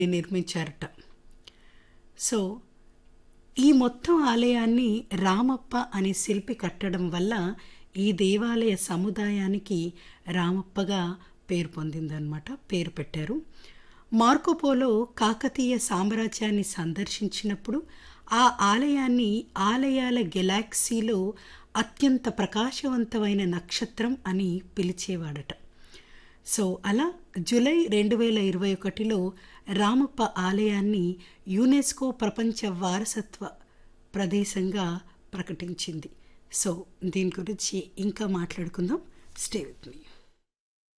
నిర్మించారట so ఈ మొత్తం ఆలయాన్ని రామప్ప అనే శిల్పి కట్టడం వల్ల ఈ దేవాలయ సముదాయానికి రామప్పగా పేరు పొందిందనమాట పేరు పెట్టారు మార్కోపోలో కాకతీయ సామ్రాజ్యాన్ని సందర్శించినప్పుడు ఆ ఆలయాన్ని ఆలయాల గెలాక్సీలో అత్యంత ప్రకాశవంతమైన నక్షత్రం అని పిలిచేవాడట సో అలా జూలై రెండు వేల ఇరవై ఒకటిలో రామప్ప ఆలయాన్ని యునెస్కో ప్రపంచ వారసత్వ ప్రదేశంగా ప్రకటించింది సో దీని గురించి ఇంకా మాట్లాడుకుందాం స్టే విత్ మీ